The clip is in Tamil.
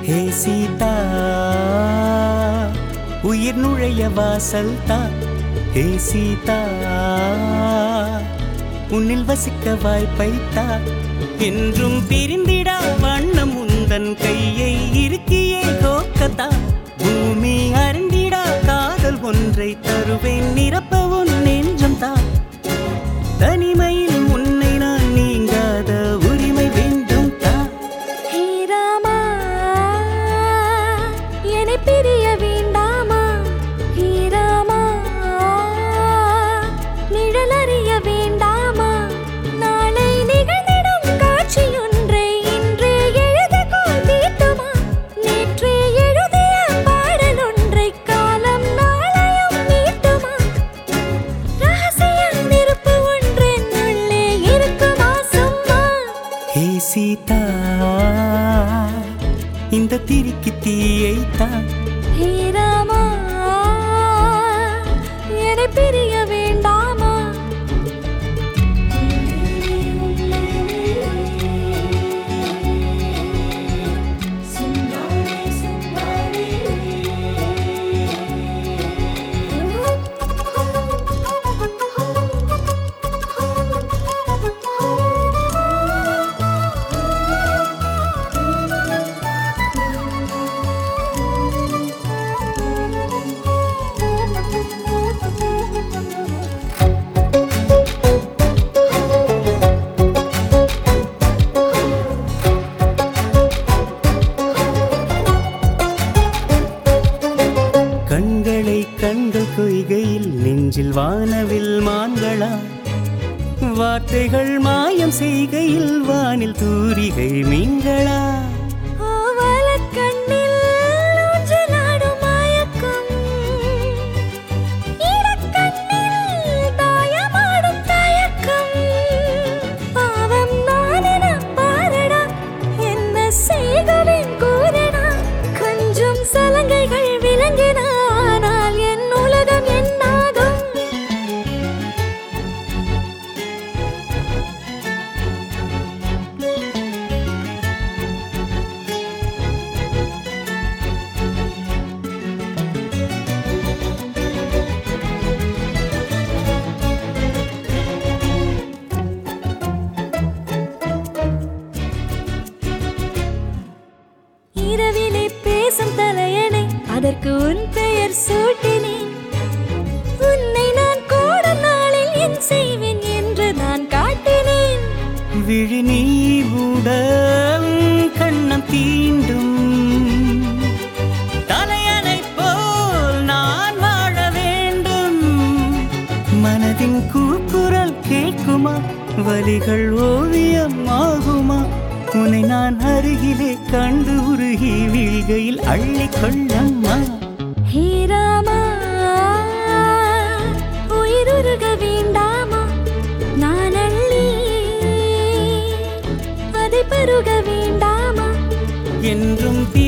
ஹே சீதா உயிர் நுழைய வாசல் தா ஹே சீதா உன்னில் வசிக்க வாய்ப்பை தா என்றும் பிரிந்திடா வண்ணம் உந்தன் கையை இருக்கியே கோக்கத்தா பூமி அறிந்திடா காதல் ஒன்றை தருவேன் நிரப்ப உன் நெஞ்சம் தா தனிமையில் உன்னை நான் நீங்காத உரிமை வேண்டும் தா ஹே ராமா என்னை பிரிய வேண்டாமா ஹே ராமா நிழல் அறிய வேண்டாமா நாளை நிகழ்ந்திடும் காட்சியொன்றை இன்றே எழுதுகோள் தீட்டுமா நேற்றே எழுதிய பாடலொன்றை காலம் நாளையும் மீட்டுமா ரகசிய நெருப்பு ஒன்றென் உள்ளே இருக்குமா சும்மா ஹே சீதா இந்த திரிக்கு தீயை தா ஹே ராமா என்னை பிரிய வேண்டாமா கண்களை கண்கள் கொய்கையில் நெஞ்சில் வானவில் மான்களா வார்த்தைகள் மாயம் செய்கையில் வானில் தூரிகை மீன்களா ஆவலக் கண்ணில் ஊஞ்சலாடும் மயக்கம். இடக்கண்ணில் தாயமாடும் தயக்கம். பாவம் நானென பாரடா, என்ன செய்குவேன் கூறடா. கொஞ்சம் சலங்கைகள் விளங்கின, ஆனால் என் உலகம் என்னாகும் இரவிலே பேசும் தலையணை அதற்கு உன் பெயர் சூட்டினேன் உன்னை நான் கூட நாளில் என் செய்வேன் என்று நான் காட்டினேன் விழி நீ உடல் கண்ணம் தீண்டும் தலையணை போல் நான் வாழ வேண்டும் மனதின் கூக்குரல் கேட்குமா வலிகள் ஓவியம் ஆகுமா உன்னை நான் அருகிலே கண்டு உருகி வீழ்கையில் அள்ளிக் கொள்ளம்மா ஹே ராமா உயிருருக வேண்டாமா நான் அள்ளி அதை பருக வேண்டாமா என்றும்